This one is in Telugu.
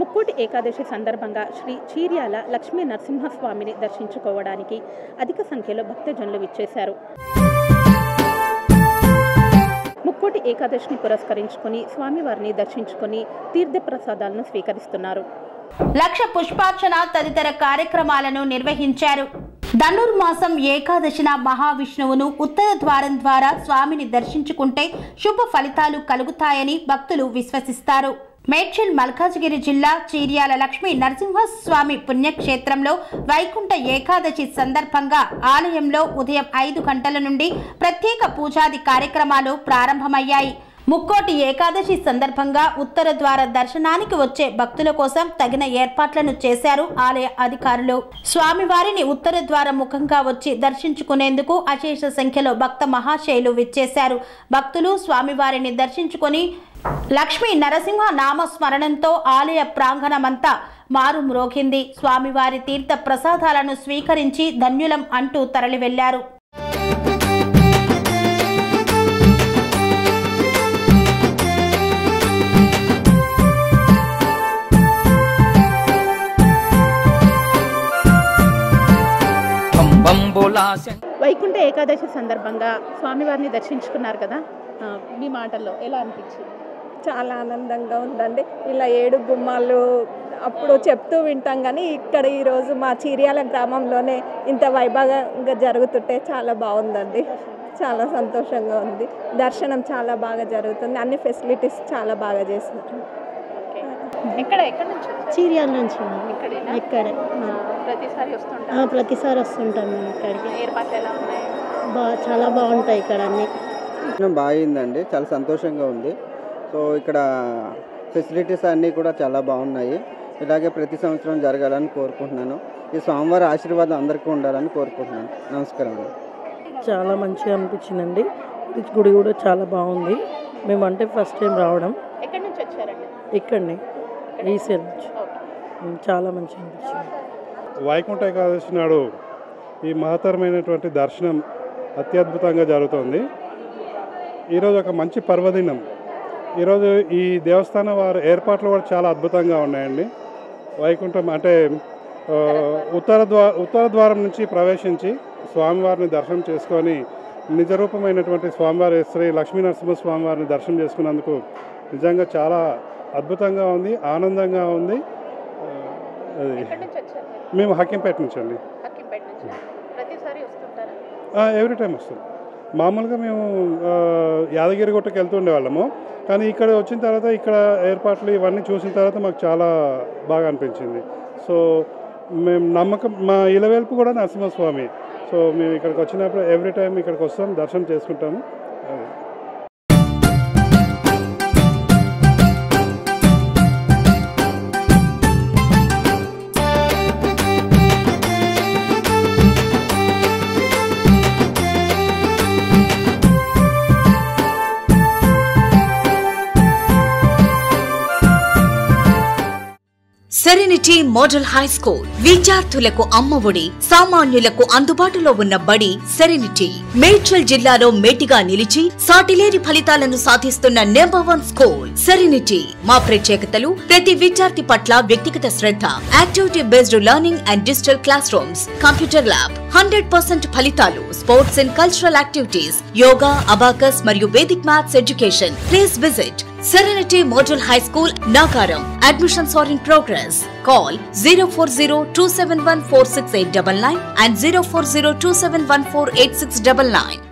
ముక్కోటి ఏకాదశి సందర్భంగా శ్రీ చీర్యాల లక్ష్మీ నరసింహస్వామిని దర్శించుకోవడానికి అధిక సంఖ్యలో భక్తజనులు విచ్చేశారు ముక్కోటి ఏకాదశిని పురస్కరించుకొని స్వామివారిని దర్శించుకొని తీర్థప్రసాదాలను స్వీకరిస్తున్నారు లక్ష పుష్పార్చన తదితర కార్యక్రమాలను నిర్వహించారు ధనుర్మాసం ఏకాదశిన మహావిష్ణువును ఉత్తర ద్వారం ద్వారా స్వామిని దర్శించుకుంటే శుభ ఫలితాలు కలుగుతాయని భక్తులు విశ్వసిస్తారు మేడ్చల్ మల్కాజ్గిరి జిల్లా చీర్యాల లక్ష్మీ నరసింహస్వామి పుణ్యక్షేత్రంలో వైకుంఠ ఏకాదశి సందర్భంగా ఆలయంలో ఉదయం ఐదు గంటల నుండి ప్రత్యేక పూజాది కార్యక్రమాలు ప్రారంభమయ్యాయి ముక్కోటి ఏకాదశి సందర్భంగా ఉత్తర ద్వార దర్శనానికి వచ్చే భక్తుల కోసం తగిన ఏర్పాట్లను చేశారు ఆలయ అధికారులు స్వామివారిని ఉత్తర ద్వార ముఖంగా వచ్చి దర్శించుకునేందుకు అశేష సంఖ్యలో భక్త మహాశయులు విచ్చేశారు భక్తులు స్వామివారిని దర్శించుకొని లక్ష్మీ నరసింహ నామస్మరణంతో ఆలయ ప్రాంగణమంతా మారుమ్రోగింది స్వామివారి తీర్థ ప్రసాదాలను స్వీకరించి ధన్యులం అంటూ తరలి వెళ్లారు బంబులాశ వైకుంఠ ఏకాదశి సందర్భంగా స్వామివారిని దర్శించుకున్నారు కదా ఆ, మీ మాటల్లో ఎలా అనిపించింది చాలా ఆనందంగా ఉందండి ఇలా ఏడు గుమ్మాలు అప్పుడు చెప్తూ వింటాం కానీ ఇక్కడ ఈరోజు మా చీర్యాల గ్రామంలోనే ఇంత వైభవంగా జరుగుతుంటే చాలా బాగుందండి చాలా సంతోషంగా ఉంది దర్శనం చాలా బాగా జరుగుతుంది అన్ని ఫెసిలిటీస్ చాలా బాగా చేశారు ఎక్కడ ఎక్కడ నుంచి వచ్చారు? చీరియాల నుంచి ఇక్కడేనా? ఇక్కడే ఆ, ప్రతిసారి ఆ, వస్తుంటారు ప్రతిసారి వస్తుంటాం మేము ఇక్కడికి ఏర్పాట్లు ఎలా ఉన్నాయి బా చాలా బాగుంటాయి ఇక్కడ అన్ని దర్శనం బాగా అయిందండి చాలా సంతోషంగా ఉంది సో ఇక్కడ ఫెసిలిటీస్ అన్నీ కూడా చాలా బాగున్నాయి ఇలాగే ప్రతి సంవత్సరం జరగాలని కోరుకుంటున్నాను ఈ స్వామివారి ఆశీర్వాదం అందరికీ ఉండాలని కోరుకుంటున్నాను నమస్కారం అండి చాలా మంచిగా అనిపించిందండి ఈ గుడి కూడా చాలా బాగుంది మేము అంటే ఫస్ట్ టైం రావడం ఎక్కడి నుంచి వచ్చారండి ఇక్కడనే ఈసీఎల్ నుంచి ఉమ్, చాలా మంచిగా అనిపించింది వైకుంఠ ఏకాదశి నాడు ఈ మహత్తరమైనటువంటి దర్శనం అత్యద్భుతంగా జరుగుతుంది ఈరోజు ఒక మంచి పర్వదినం ఈరోజు ఈ దేవస్థానం వారి ఏర్పాట్లు కూడా చాలా అద్భుతంగా ఉన్నాయండి వైకుంఠం అంటే ఆ, ఉత్తర ద్వా ఉత్తర ద్వారం నుంచి ప్రవేశించి స్వామివారిని దర్శనం చేసుకొని నిజరూపమైనటువంటి స్వామివారి శ్రీ లక్ష్మీ నరసింహ స్వామివారిని దర్శనం చేసుకున్నందుకు నిజంగా చాలా అద్భుతంగా ఉంది ఆనందంగా ఉంది ఆ, అది ఎక్కడి నుంచి వచ్చారు మీరు? మేము హక్కింపేట నుంచి అండి హక్కింపేట నుంచి ప్రతిసారి వస్తుంటారా ఎవ్రీ టైం వస్తుంది మామూలుగా మేము ఆ, యాదగిరిగుట్టకి వెళ్తుండే వాళ్ళము కానీ ఇక్కడ వచ్చిన తర్వాత ఇక్కడ ఏర్పాట్లు ఇవన్నీ చూసిన తర్వాత మాకు చాలా బాగా అనిపించింది సో మేము నమ్మకం మా ఇలవేల్పు కూడా నరసింహస్వామి సో మేము ఇక్కడికి వచ్చినప్పుడు ఎవ్రీ టైం ఇక్కడికి వస్తాం దర్శనం చేసుకుంటాము అది. సెరెనిటీ మోడల్ హై స్కూల్ విద్యార్థులకు అమ్మఒడి సామాన్యులకు అందుబాటులో ఉన్న బడి సెరెనిటీ మేడ్చల్ జిల్లాలో మేటిగా నిలిచి సాటిలేని ఫలితాలను సాధిస్తున్న నెంబర్ వన్ స్కూల్ సెరెనిటీ మా ప్రత్యేకతలు ప్రతి విద్యార్థి పట్ల వ్యక్తిగత శ్రద్ధ activity based learning and digital classrooms computer lab hundred percent ఫలితాలు sports and cultural activities yoga abacus మరియు Vedic maths education please visit Serenity Model High School, Nagaram. Admissions are in progress. Call 040 and 040